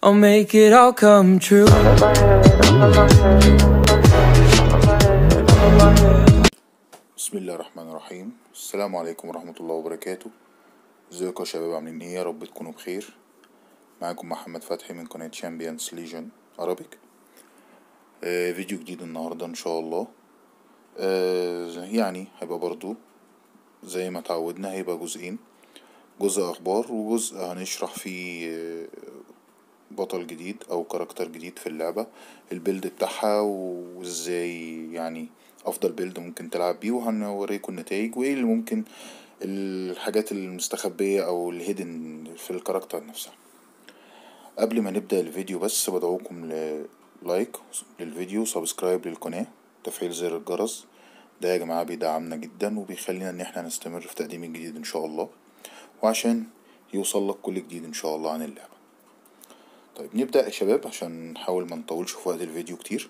I'll make it all come true. بسم الله الرحمن الرحيم السلام عليكم ورحمة الله وبركاته ازيكم يا شباب عاملين ايه يا رب تكونوا بخير معاكم محمد فتحي من قناة شامبيونز ليجن ارابيك آه فيديو جديد النهاردة ان شاء الله آه يعني هيبقى برضو زي ما تعودنا هيبقى جزئين جزء اخبار وجزء هنشرح فيه آه، بطل جديد او كاركتر جديد في اللعبة البيلد بتاعها وازاي يعني افضل بيلد ممكن تلعب بيه وهنوريكم النتائج وايه اللي ممكن الحاجات المستخبية او الهيدن في الكاركتر نفسها قبل ما نبدأ الفيديو بس بدعوكم للايك للفيديو سبسكرايب للقناة تفعيل زر الجرس ده يا جماعة بيدعمنا جدا وبيخلينا ان احنا نستمر في تقديم الجديد ان شاء الله وعشان يوصل لك كل جديد ان شاء الله عن اللعبة طيب نبدأ يا شباب عشان نحاول ما نطولش في وقت الفيديو كتير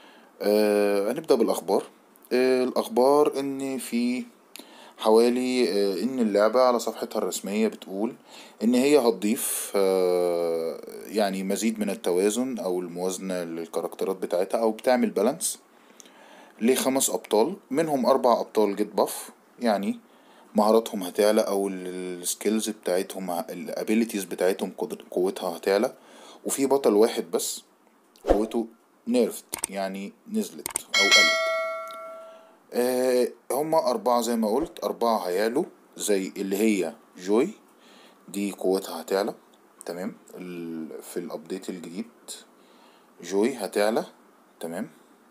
آه هنبدأ بالأخبار آه الأخبار إن في حوالي آه إن اللعبة على صفحتها الرسمية بتقول إن هي هتضيف آه يعني مزيد من التوازن أو الموازنة للكاركترات بتاعتها أو بتعمل بالانس لخمس أبطال منهم أربع أبطال جيت باف يعني مهاراتهم هتعلى أو السكيلز بتاعتهم الابيليتيز بتاعتهم قدر- قوتها هتعلى وفي بطل واحد بس قوته نيرفد يعني نزلت او قلت آه هما اربعة زي ما قلت اربعة هيالو زي اللي هي جوي دي قوتها هتعلى تمام ال- في الابديت الجديد جوي هتعلى تمام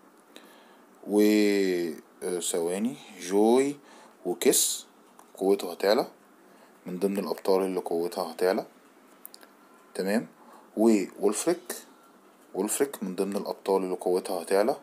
و آه، ثواني جوي وكيس قوته هتعلى من ضمن الابطال اللي قوتها هتعلى تمام وولفريك وولفريك من ضمن الأبطال اللي قوتها هتعلى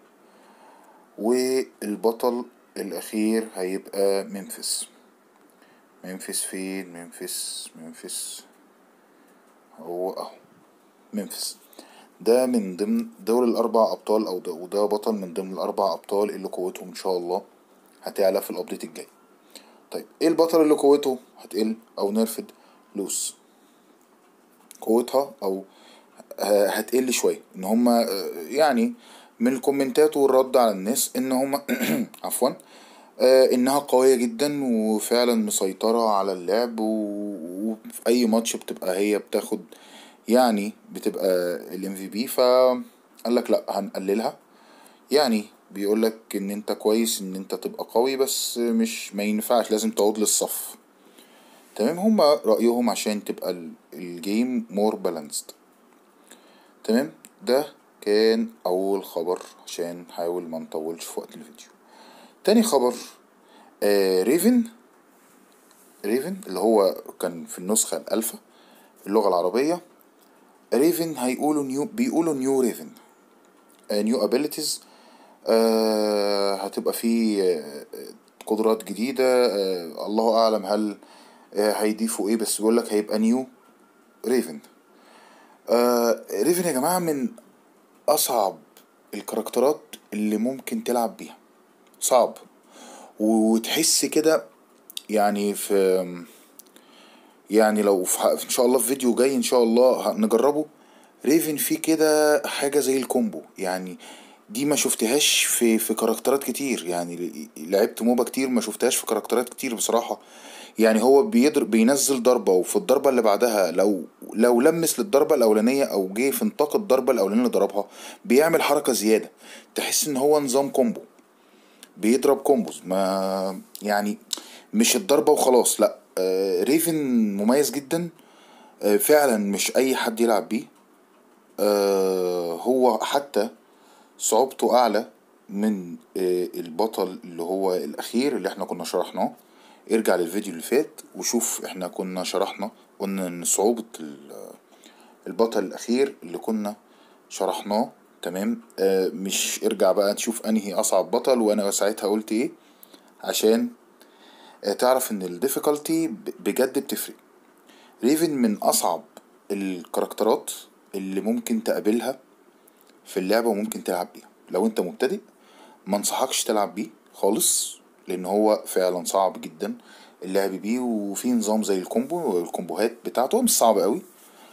والبطل الأخير هيبقى ممفيس ممفيس فين ممفيس ممفيس هو أهو ممفيس ده من ضمن دول الأربع أبطال أو ده وده بطل من ضمن الأربع أبطال اللي قوتهم إن شاء الله هتعلى في الأبديت الجاي طيب إيه البطل اللي قوته هتقل أو نرفد لوس قوتها او ه- هتقل شويه ان هما آه، يعني من الكومنتات والرد على الناس ان هما عفوا آه، انها قويه جدا وفعلا مسيطره على اللعب و- وفي اي ماتش بتبقى هي بتاخد يعني بتبقى الام في بي فقال لك لا هنقللها يعني بيقول لك ان انت كويس ان انت تبقى قوي بس مش ما ينفعش لازم تعود للصف تمام هما رأيهم عشان تبقى ال- الجيم مور بالانسد تمام ده كان أول خبر عشان نحاول ما نطولش في وقت الفيديو تاني خبر آه ريفن ريفن اللي هو كان في النسخة الألفا اللغة العربية ريفن هيقولوا نيو بيقولوا نيو ريفن نيو ابيليتيز هتبقى فيه آه، قدرات جديدة آه الله أعلم هل آه، هيضيفوا ايه بس بيقول لك هيبقى نيو ريفن آه ريفن يا جماعة من أصعب الكاركترات اللي ممكن تلعب بيها صعب وتحس كده يعني في يعني لو في ح- ان شاء الله في فيديو جاي ان شاء الله هنجربه ريفن فيه كده حاجة زي الكومبو يعني دي ما شفتهاش في في كاركترات كتير يعني ل- لعبت موبا كتير ما شفتهاش في كاركترات كتير بصراحة يعني هو بيضرب بينزل ضربة وفي الضربة اللي بعدها لو لو لمس للضربة الأولانية أو جه في نطاق الضربة الأولانية اللي ضربها بيعمل حركة زيادة تحس إن هو نظام كومبو بيضرب كومبوز ما يعني مش الضربة وخلاص لا آه ريفن مميز جدا آه فعلا مش أي حد يلعب بيه آه هو حتى صعوبته أعلى من آه البطل اللي هو الأخير اللي احنا كنا شرحناه ارجع للفيديو اللي فات وشوف احنا كنا شرحنا قلنا ان صعوبة ال- البطل الأخير اللي كنا شرحناه تمام آه مش ارجع بقى تشوف انهي أصعب بطل وأنا ساعتها قلت ايه عشان آه تعرف ان الديفيكالتي بجد بتفرق ريفن من أصعب الكاركترات اللي ممكن تقابلها في اللعبة وممكن تلعب بيها لو انت مبتدئ ما انصحكش تلعب بيه خالص لان هو فعلا صعب جدا اللعب بيه وفي نظام زي الكومبو الكومبوهات بتاعته مش صعب قوي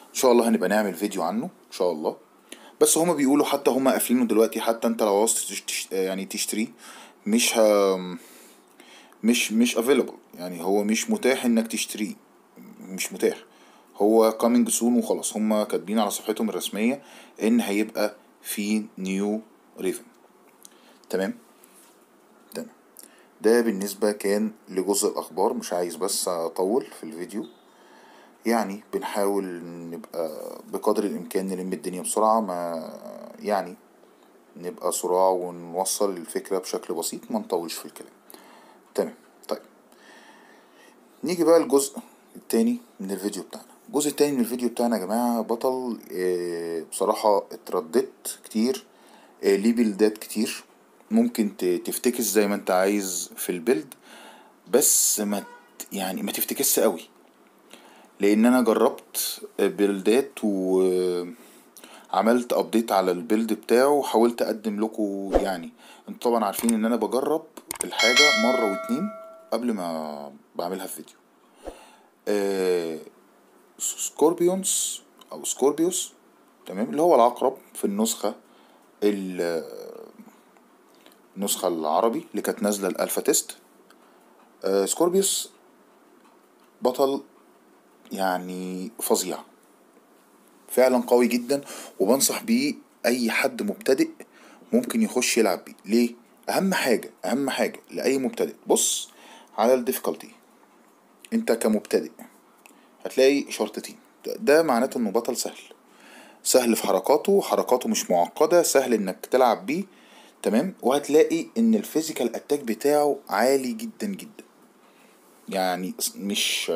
ان شاء الله هنبقى نعمل فيديو عنه ان شاء الله بس هما بيقولوا حتى هما قافلينه دلوقتي حتى انت لو عاوز تش- تش- يعني تشتريه مش ه... مش مش افيلبل يعني هو مش متاح انك تشتريه مش متاح هو كامينج سون وخلاص هما كاتبين على صفحتهم الرسمية ان هيبقى في نيو ريفن تمام تمام ده بالنسبة كان لجزء الأخبار مش عايز بس أطول في الفيديو يعني بنحاول نبقى بقدر الإمكان نلم الدنيا بسرعة ما يعني نبقى صراع ونوصل الفكرة بشكل بسيط ما نطولش في الكلام تمام طيب نيجي بقى الجزء التاني من الفيديو بتاعنا الجزء التاني من الفيديو بتاعنا يا جماعة بطل آه، بصراحة اترددت كتير آه، ليه بيلدات كتير ممكن ت- تفتكس زي ما انت عايز في البيلد بس ما ت- يعني ما تفتكسش قوي لان انا جربت بيلدات وعملت ابديت على البيلد بتاعه وحاولت اقدم لكم يعني انتوا طبعا عارفين ان انا بجرب الحاجة مرة واتنين قبل ما بعملها في فيديو آه، سكوربيونز او سكوربيوس تمام اللي هو العقرب في النسخة ال- النسخة العربي اللي كانت نازلة الالفا تيست آه، سكوربيوس بطل يعني فظيع فعلا قوي جدا وبنصح بيه اي حد مبتدئ ممكن يخش يلعب بيه ليه اهم حاجة اهم حاجة لاي مبتدئ بص على الديفيكالتي انت كمبتدئ هتلاقي شرطتين ده- ده معناته انه بطل سهل سهل في حركاته حركاته مش معقدة سهل انك تلعب بيه تمام وهتلاقي ان الفيزيكال اتاك بتاعه عالي جدا جدا يعني مش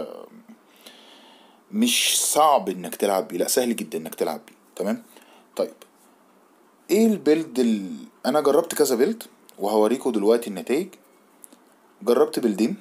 مش صعب انك تلعب بيه لا سهل جدا انك تلعب بيه تمام طيب ايه البيلد ال... انا جربت كذا بيلد وهوريكم دلوقتي النتائج جربت بيلدين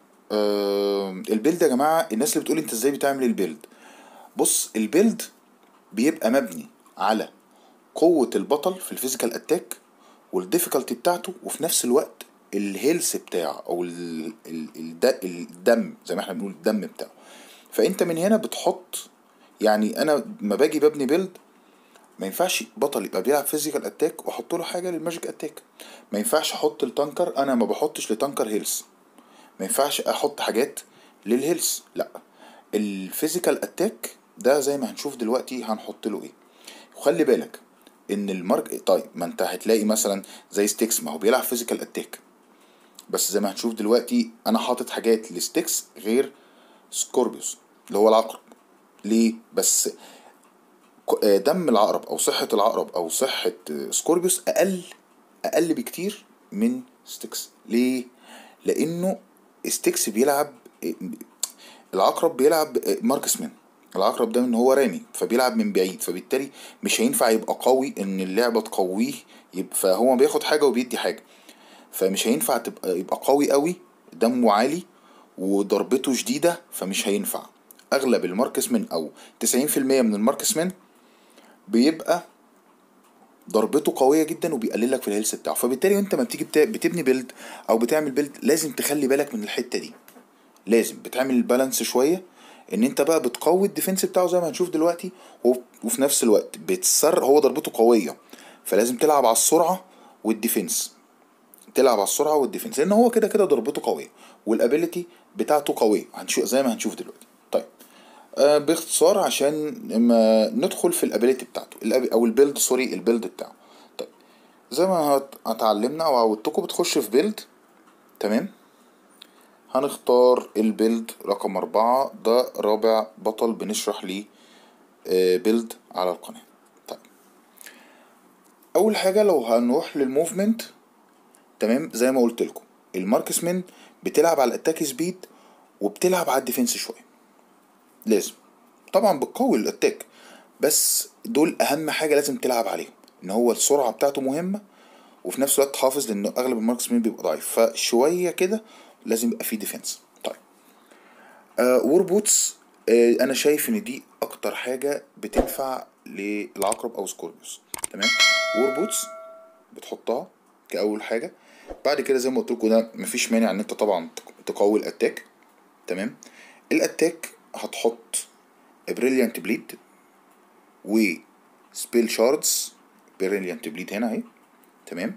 آه البيلد يا جماعة الناس اللي بتقول انت ازاي بتعمل البيلد بص البيلد بيبقى مبني على قوة البطل في الفيزيكال اتاك والديفيكالتي بتاعته وفي نفس الوقت الهيلث بتاعه او ال ال الد الدم زي ما احنا بنقول الدم بتاعه فانت من هنا بتحط يعني انا ما باجي ببني بيلد ما ينفعش بطل يبقى بيلعب فيزيكال اتاك واحط له حاجه للماجيك اتاك ما ينفعش احط التانكر انا ما بحطش لتانكر هيلث ما ينفعش احط حاجات للهيلث لا الفيزيكال اتاك ده زي ما هنشوف دلوقتي هنحط له ايه وخلي بالك ان المارك طيب ما انت هتلاقي مثلا زي ستيكس ما هو بيلعب فيزيكال اتاك بس زي ما هنشوف دلوقتي انا حاطط حاجات لستيكس غير سكوربيوس اللي هو العقرب ليه بس ك- آه، دم العقرب او صحة العقرب او صحة آه، سكوربيوس اقل اقل بكتير من ستيكس ليه لانه ستيكس بيلعب آه، العقرب بيلعب آه، ماركسمان العقرب ده ان هو رامي فبيلعب من بعيد فبالتالي مش هينفع يبقى قوي ان اللعبة تقويه يبقى فهو بياخد حاجة وبيدي حاجة فمش هينفع تبقى يبقى قوي قوي دمه عالي وضربته شديدة فمش هينفع اغلب الماركسمان او 90% من الماركسمان بيبقى ضربته قوية جدا وبيقلل لك في الهيلث بتاعه فبالتالي انت ما بتيجي بتا- بتبني بيلد او بتعمل بيلد لازم تخلي بالك من الحتة دي لازم بتعمل البالانس شوية ان انت بقى بتقوي الديفنس بتاعه زي ما هنشوف دلوقتي و- وفي نفس الوقت بتسر هو ضربته قوية فلازم تلعب على السرعة والديفنس تلعب على السرعة والديفنس لان هو كده كده ضربته قوية والابيليتي بتاعته قوية هنشوف زي ما هنشوف دلوقتي طيب آه باختصار عشان ما ندخل في الابيليتي بتاعته الأب... او البيلد سوري البيلد بتاعه طيب زي ما هت- هتعلمنا او عودتكم بتخش في بيلد تمام هنختار البيلد رقم أربعة ده رابع بطل بنشرح ليه آه، بيلد على القناة طيب أول حاجة لو هنروح للموفمنت تمام زي ما قلت لكم الماركسمان بتلعب على الاتاك سبيد وبتلعب على الديفنس شوية لازم طبعا بتقوي الاتاك بس دول أهم حاجة لازم تلعب عليهم إن هو السرعة بتاعته مهمة وفي نفس الوقت حافظ لأن أغلب الماركسمان بيبقى ضعيف فشوية كده لازم يبقى فيه ديفنس طيب آه وور بوتس آه انا شايف ان دي اكتر حاجه بتنفع للعقرب او سكوربيوس تمام وور بوتس بتحطها كاول حاجه بعد كده زي ما قلت لكم ده مفيش مانع ان انت طبعا تق- تقوي الاتاك تمام الاتاك هتحط بريليانت بليد و سبيل شاردز بريليانت بليد هنا اهي تمام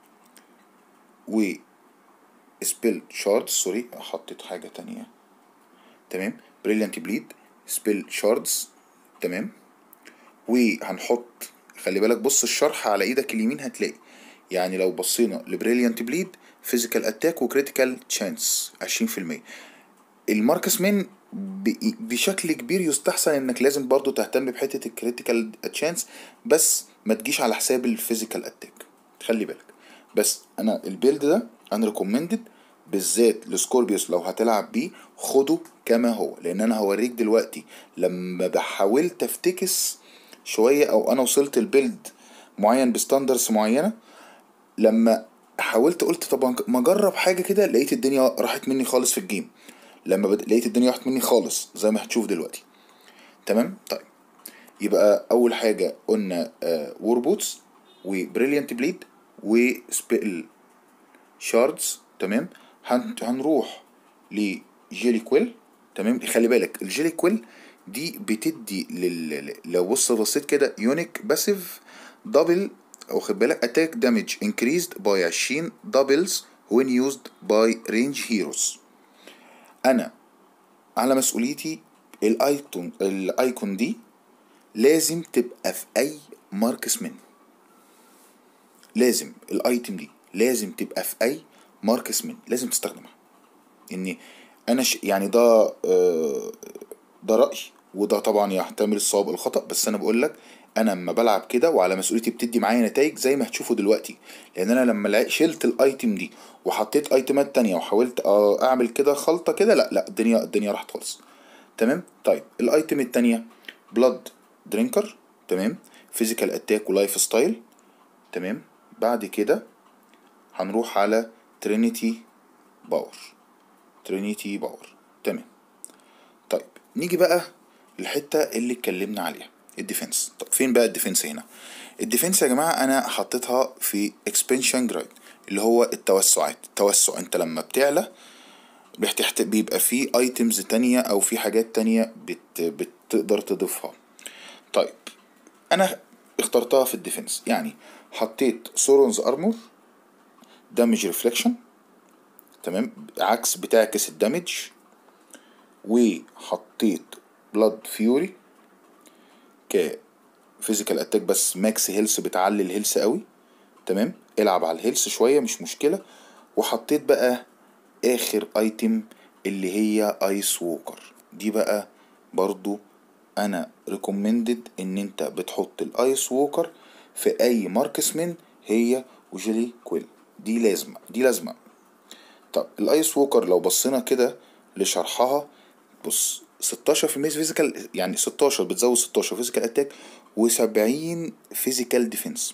و سبيل شاردز سوري حطيت حاجة تانية تمام بريليانت بليد سبيل شاردز تمام وهنحط خلي بالك بص الشرح على ايدك اليمين هتلاقي يعني لو بصينا لبريليانت بليد فيزيكال اتاك وكريتيكال تشانس 20% الماركس مان بشكل كبير يستحسن انك لازم برضو تهتم بحته الكريتيكال تشانس بس ما تجيش على حساب الفيزيكال اتاك خلي بالك بس انا البيلد ده انا ريكومندد بالذات لسكوربيوس لو هتلعب بيه خده كما هو لان انا هوريك دلوقتي لما بحاولت افتكس شويه او انا وصلت البيلد معين بستاندرز معينه لما حاولت قلت طب ما اجرب حاجه كده لقيت الدنيا راحت مني خالص في الجيم لما بد... لقيت الدنيا راحت مني خالص زي ما هتشوف دلوقتي تمام طيب يبقى اول حاجه قلنا آه وور بوتس وبريليانت بليد وسبيل شاردز تمام هن... هنروح لجيلي كويل تمام خلي بالك الجيلي كويل دي بتدي لل... لو بص بصيت كده يونيك باسيف دبل واخد بالك اتاك دامج انكريزد باي 20 دبلز when used by range heroes انا على مسؤوليتي الايكون الايكون دي لازم تبقى في اي ماركسمن لازم الايتم دي لازم تبقى في اي ماركسمن لازم تستخدمها اني انا ش... يعني ده آه ده راي وده طبعا يحتمل الصواب الخطا بس انا بقول لك انا لما بلعب كده وعلى مسؤوليتي بتدي معايا نتائج زي ما هتشوفوا دلوقتي لان انا لما شلت الايتم دي وحطيت ايتمات تانية وحاولت اعمل كده خلطه كده لا لا الدنيا الدنيا راحت خالص تمام طيب الايتم التانية بلاد درينكر تمام فيزيكال اتاك ولايف ستايل تمام بعد كده هنروح على ترينيتي باور ترينيتي باور تمام طيب نيجي بقى الحتة اللي اتكلمنا عليها الديفنس طب فين بقى الديفنس هنا الديفنس يا جماعة انا حطيتها في اكسبنشن جرايد اللي هو التوسعات التوسع انت لما بتعلى بتحت... بيبقى في ايتمز تانية او في حاجات تانية بت... بتقدر تضيفها طيب انا اخترتها في الديفنس يعني حطيت سورونز ارمور دامج ريفليكشن تمام عكس بتعكس الدمج وحطيت بلاد فيوري ك فيزيكال اتاك بس ماكس هيلث بتعلي الهيلث قوي تمام العب على الهيلث شويه مش مشكله وحطيت بقى اخر ايتم اللي هي ايس ووكر دي بقى برضو انا ريكومندد ان انت بتحط الايس ووكر في اي ماركسمن هي وجيلي كويل دي لازمه دي لازمه طب الايس ووكر لو بصينا كده لشرحها بص 16% فيزيكال يعني 16 بتزود 16 فيزيكال اتاك و70 فيزيكال ديفنس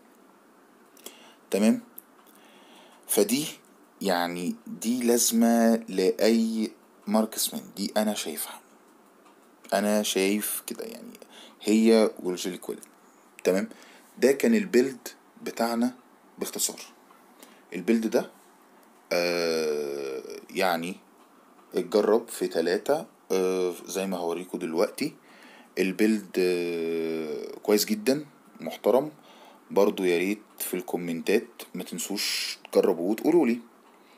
تمام فدي يعني دي لازمة لأي ماركسمان دي أنا شايفها أنا شايف كده يعني هي والجيلي كويل تمام ده كان البيلد بتاعنا باختصار البيلد ده آه يعني اتجرب في تلاتة آه زي ما هوريكم دلوقتي البيلد آه كويس جدا محترم برضو يا ريت في الكومنتات ما تنسوش تجربوا وتقولوا لي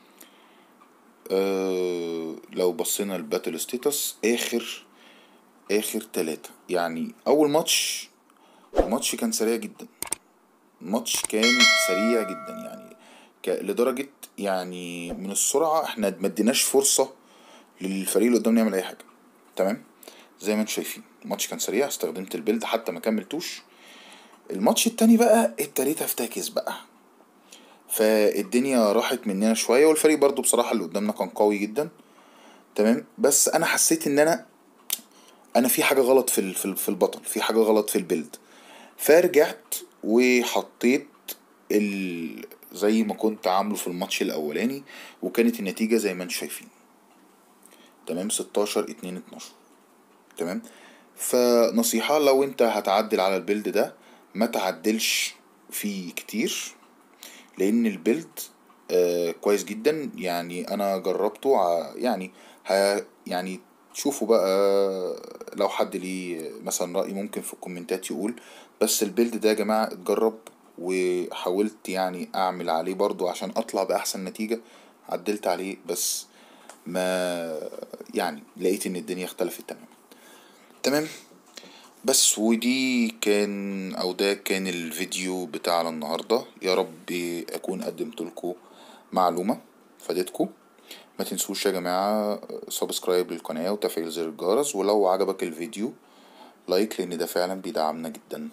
آه لو بصينا الباتل ستيتس اخر اخر تلاتة يعني اول ماتش الماتش كان سريع جدا الماتش كان سريع جدا يعني لدرجة يعني من السرعة احنا مديناش فرصة للفريق اللي قدامنا يعمل اي حاجة تمام زي ما انتم شايفين الماتش كان سريع استخدمت البيلد حتى ما كملتوش الماتش التاني بقى ابتديت افتكس بقى فالدنيا راحت مننا شوية والفريق برضو بصراحة اللي قدامنا كان قوي جدا تمام بس انا حسيت ان انا انا في حاجة غلط في في البطل في حاجة غلط في البيلد فرجعت وحطيت ال... زي ما كنت عامله في الماتش الاولاني وكانت النتيجة زي ما انتم شايفين تمام 16 2 12 تمام فنصيحة لو انت هتعدل على البيلد ده ما تعدلش فيه كتير لان البيلد آه كويس جدا يعني انا جربته يعني ها يعني شوفوا بقى لو حد ليه مثلا رأي ممكن في الكومنتات يقول بس البيلد ده يا جماعة اتجرب وحاولت يعني اعمل عليه برضو عشان اطلع باحسن نتيجة عدلت عليه بس ما يعني لقيت ان الدنيا اختلفت تماما تمام بس ودي كان او ده كان الفيديو بتاعنا النهاردة يا رب اكون قدمت لكم معلومة فادتكم ما تنسوش يا جماعة سبسكرايب للقناة وتفعيل زر الجرس ولو عجبك الفيديو لايك لان ده فعلا بيدعمنا جدا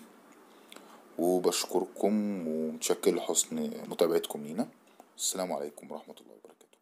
وبشكركم ومتشكر لحسن متابعتكم لينا السلام عليكم ورحمة الله وبركاته